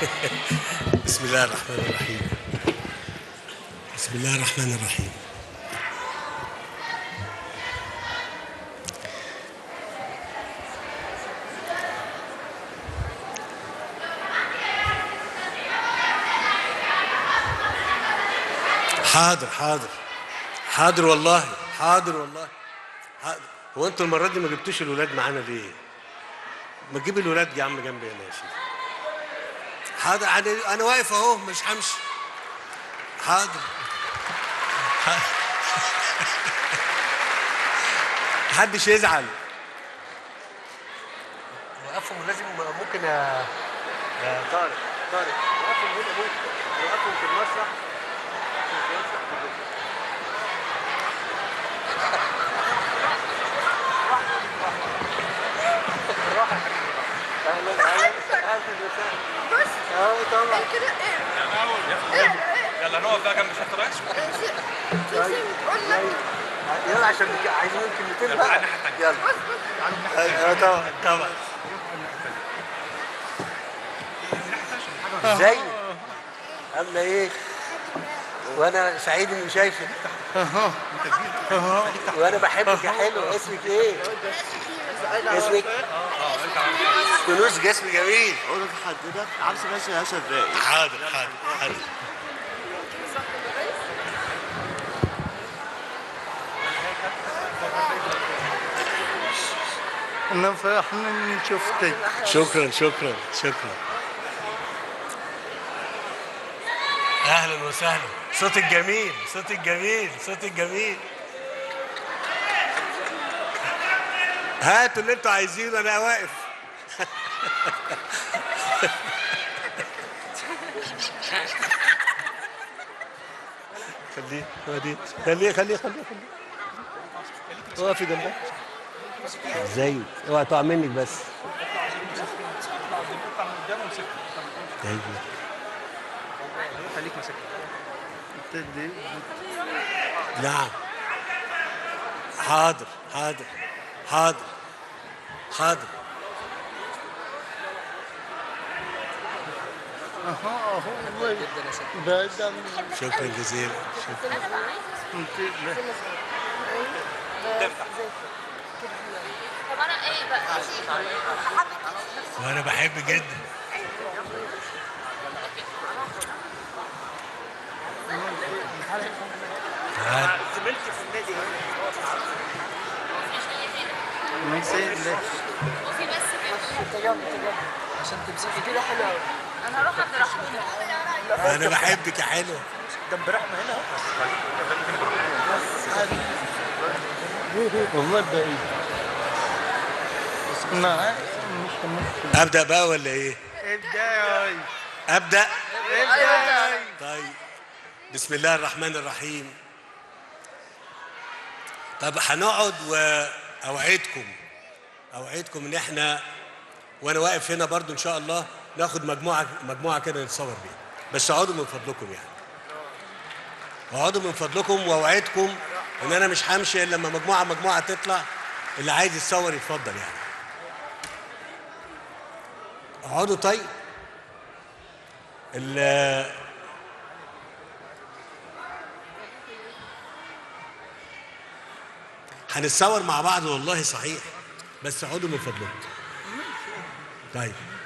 بسم الله الرحمن الرحيم بسم الله الرحمن الرحيم حاضر حاضر حاضر والله حاضر والله حاضر. هو انتوا المره دي ما جبتوش الولاد معانا ليه؟ ما تجيب الولاد يا عم جنبي هنا يا سيدي حاضر انا انا واقف اهو مش همشي حاضر محدش يزعل وقفهم لازم ممكن يا يا طارق طارق وقفهم هنا ممكن وقفهم في المسرح في المسرح كلهم. بالراحه يا حبيبي اهلا اهلا اهلا وسهلا بص اه طبعا كده ايه يلا نقف بقى جنب شط الرئيس في شيء بتقول لك يلا عشان عايزين كلمتين يلا، بقى الناحية التانية. يلا بص بص اه طبعا طبعا ازاي عامله ايه وانا سعيد اني شايفك وانا بحبك يا حلو اسمك ايه اسمك فلوس جسم جميل اقول لك حضرتك عبس باشا يا اشرف راقي حاضر حاضر حاضر انا فرحان اني شفتك شكرا شكرا شكرا اهلا وسهلا صوتك جميل صوتك جميل صوتك جميل هاتوا اللي انتوا عايزينه انا واقف خليه خليه خليه خليه خليه خليه وقفي جنبك ازاي اوعى تقع منك بس ايوه خليك ماسك نعم حاضر حاضر حاضر حاضر اها اهو والله بعد عن شكرا جزيلا شكرا انت لا طب انا ايه بقى وانا بحب جدا تعال. زميلتي في النادي ما يصير لا وفي بس كده عشان تمسكي كده حلو قوي انا هروح عبد الرحمن انا بحبك يا حلوه جنب رحمه هنا والله بعيد معاك مش ممكن ابدا بقى ولا ايه ابداي ابدا ابداي طيب بسم الله الرحمن الرحيم طب هنقعد واوعدكم اوعدكم ان احنا وانا واقف هنا برضو ان شاء الله ناخد مجموعه مجموعه كده نتصور بيها بس اقعدوا من فضلكم يعني اقعدوا من فضلكم واوعدكم ان انا مش همشي الا لما مجموعه مجموعه تطلع اللي عايز يتصور يتفضل يعني اقعدوا طيب ال- هنتصور مع بعض والله صحيح بس اقعدوا من فضلكم طيب